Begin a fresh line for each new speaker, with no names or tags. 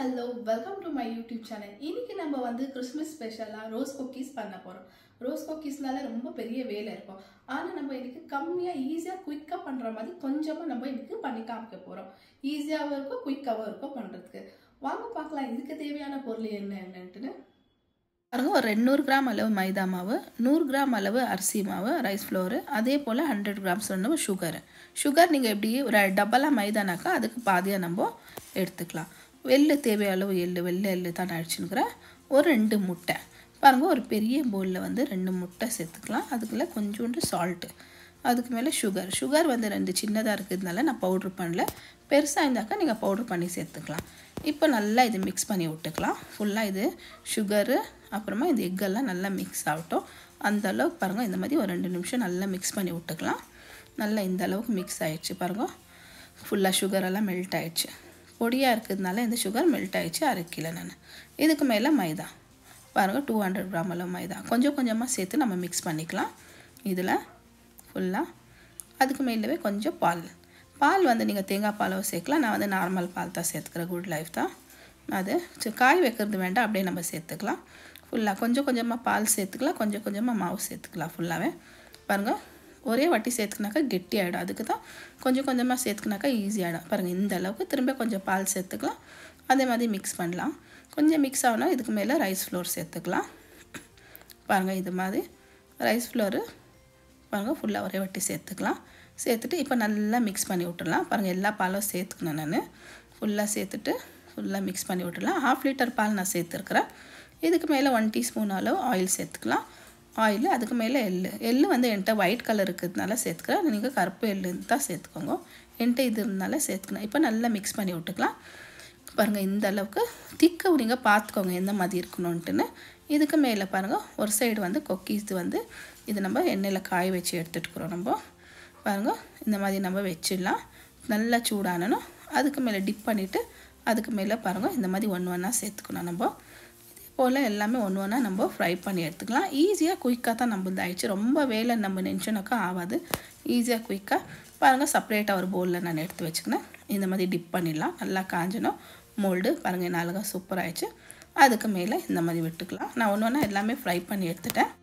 hello welcome to my YouTube channel இன்னைக்கு நம்ம வந்து கிறிஸ்மஸ் ஸ்பெஷலாக ரோஸ் குக்கீஸ் பண்ண போகிறோம் ரோஸ் குக்கீஸ்னால ரொம்ப பெரிய வேலை இருக்கும் ஆனால் நம்ம இன்னைக்கு கம்மியாக ஈஸியாக குயிக்காக பண்ணுற மாதிரி கொஞ்சமாக நம்ம இன்னைக்கு பண்ணி காமிக்க போகிறோம் ஈஸியாகவும் இருக்கும் குயிக்காகவும் இருக்கும் பண்ணுறதுக்கு வாங்க பார்க்கலாம் இதுக்கு தேவையான பொருள் என்ன என்னன்ட்டுன்னு பாருங்க ஒரு ரெண்டு கிராம் அளவு மைதா மாவு நூறு கிராம் அளவு அரிசி மாவு ரைஸ் ஃப்ளோரு அதே போல் ஹண்ட்ரட் கிராம்ஸ் வந்து சுகரு சுகர் நீங்கள் எப்படி ஒரு டப்பலாக மைதானாக்கா அதுக்கு பாதியாக நம்ம எடுத்துக்கலாம் வெள்ளை தேவை அளவு எள்ளு வெள்ளை எள்ளு தான் நான் அடிச்சுன்னுக்கிறேன் ஒரு ரெண்டு முட்டை பாருங்கள் ஒரு பெரிய பவுலில் வந்து ரெண்டு முட்டை சேர்த்துக்கலாம் அதுக்குள்ளே கொஞ்சோண்டு சால்ட்டு அதுக்கு மேலே சுகர் சுகர் வந்து ரெண்டு சின்னதாக இருக்கிறதுனால நான் பவுட்ரு பண்ணல பெருசாக இருந்தாக்கா நீங்கள் பவுட்ரு பண்ணி சேர்த்துக்கலாம் இப்போ நல்லா இது மிக்ஸ் பண்ணி விட்டுக்கலாம் ஃபுல்லாக இது சுகரு அப்புறமா இந்த எக்கெல்லாம் நல்லா மிக்ஸ் ஆகட்டும் அந்த அளவுக்கு பாருங்கள் இந்த மாதிரி ஒரு ரெண்டு நிமிஷம் நல்லா மிக்ஸ் பண்ணி விட்டுக்கலாம் நல்லா இந்த அளவுக்கு மிக்ஸ் ஆகிடுச்சு பாருங்கள் ஃபுல்லாக சுகரெல்லாம் மெல்ட் ஆகிடுச்சு பொடியாக இருக்கிறதுனால இந்த சுகர் மெல்ட் ஆகிடுச்சு அரைக்கல நான் இதுக்கு மேலே மைதா பாருங்கள் டூ ஹண்ட்ரட் கிராம் அளவு மைதா கொஞ்சம் கொஞ்சமாக சேர்த்து நம்ம மிக்ஸ் பண்ணிக்கலாம் இதில் ஃபுல்லாக அதுக்கு மேலவே கொஞ்சம் பால் பால் வந்து நீங்கள் தேங்காய் பாலவை சேர்க்கலாம் நான் வந்து நார்மல் பால் தான் சேர்த்துக்கிறேன் குட் லைஃப் தான் அது சரி காய் வைக்கிறது வேண்டாம் அப்படியே நம்ம சேர்த்துக்கலாம் ஃபுல்லாக கொஞ்சம் கொஞ்சமாக பால் சேர்த்துக்கலாம் கொஞ்சம் கொஞ்சமாக மாவு சேர்த்துக்கலாம் ஃபுல்லாகவே பாருங்கள் ஒரே வாட்டி சேர்த்துக்கினாக்கா கெட்டி ஆகிடும் அதுக்கு தான் கொஞ்சம் கொஞ்சமாக சேர்த்துக்கினாக்கா ஈஸியாகிடும் பாருங்கள் இந்த அளவுக்கு திரும்ப கொஞ்சம் பால் சேர்த்துக்கலாம் அதே மாதிரி மிக்ஸ் பண்ணலாம் கொஞ்சம் மிக்ஸ் ஆகணும் இதுக்கு மேலே ரைஸ் ஃப்ளோர் சேர்த்துக்கலாம் பாருங்கள் இது மாதிரி ரைஸ் ஃப்ளோரு பாருங்கள் ஃபுல்லாக ஒரே வாட்டி சேர்த்துக்கலாம் சேர்த்துட்டு இப்போ நல்லா மிக்ஸ் பண்ணி விட்டுடலாம் பாருங்கள் எல்லா பாலும் சேர்த்துக்கணும் நான் ஃபுல்லாக சேர்த்துட்டு ஃபுல்லாக மிக்ஸ் பண்ணி விட்டுடலாம் ஹாஃப் லிட்டர் பால் நான் சேர்த்துருக்குறேன் இதுக்கு மேலே ஒன் டீஸ்பூன் அளவு ஆயில் சேர்த்துக்கலாம் ஆயில் அதுக்கு மேலே எள்ளு எள்ளு வந்து என்கிட்ட ஒயிட் கலர் இருக்கிறதுனால சேர்த்துக்கிறேன் நீங்கள் கருப்பு எள்ளு தான் சேர்த்துக்கோங்க என்கிட்ட இது இருந்தால சேர்த்துக்கணும் இப்போ நல்லா மிக்ஸ் பண்ணி விட்டுக்கலாம் பாருங்கள் இந்த அளவுக்கு திக்க நீங்கள் பார்த்துக்கோங்க எந்த மாதிரி இருக்கணுன்ட்டுன்னு இதுக்கு மேலே பாருங்கள் ஒரு சைடு வந்து கொக்கீஸ் வந்து இது நம்ம எண்ணெயில் காய வச்சு எடுத்துட்டுக்கிறோம் நம்ம பாருங்கள் இந்த மாதிரி நம்ம வச்சிடலாம் நல்லா சூடானணும் அதுக்கு மேலே டிப் பண்ணிவிட்டு அதுக்கு மேலே பாருங்கள் இந்த மாதிரி ஒன்று ஒன்றா சேர்த்துக்கணும் நம்ம இதே போல் எல்லாமே ஒன்று ஒன்றா நம்ம ஃப்ரை பண்ணி எடுத்துக்கலாம் ஈஸியாக குயிக்காக தான் நம்ம ஆயிடுச்சு ரொம்ப வேலை நம்ம நினச்சோனாக்கா ஆகாது ஈஸியாக குயிக்காக பாருங்கள் செப்பரேட்டாக ஒரு பவுலில் நான் எடுத்து வச்சுக்கினேன் இந்த மாதிரி டிப் பண்ணிடலாம் நல்லா காஞ்சணும் மோல்டு பாருங்கள் என்ன அழகாக சூப்பராகிடுச்சு அதுக்கு மேலே இந்த மாதிரி விட்டுக்கலாம் நான் ஒன்று ஒன்றா எல்லாமே ஃப்ரை பண்ணி எடுத்துட்டேன்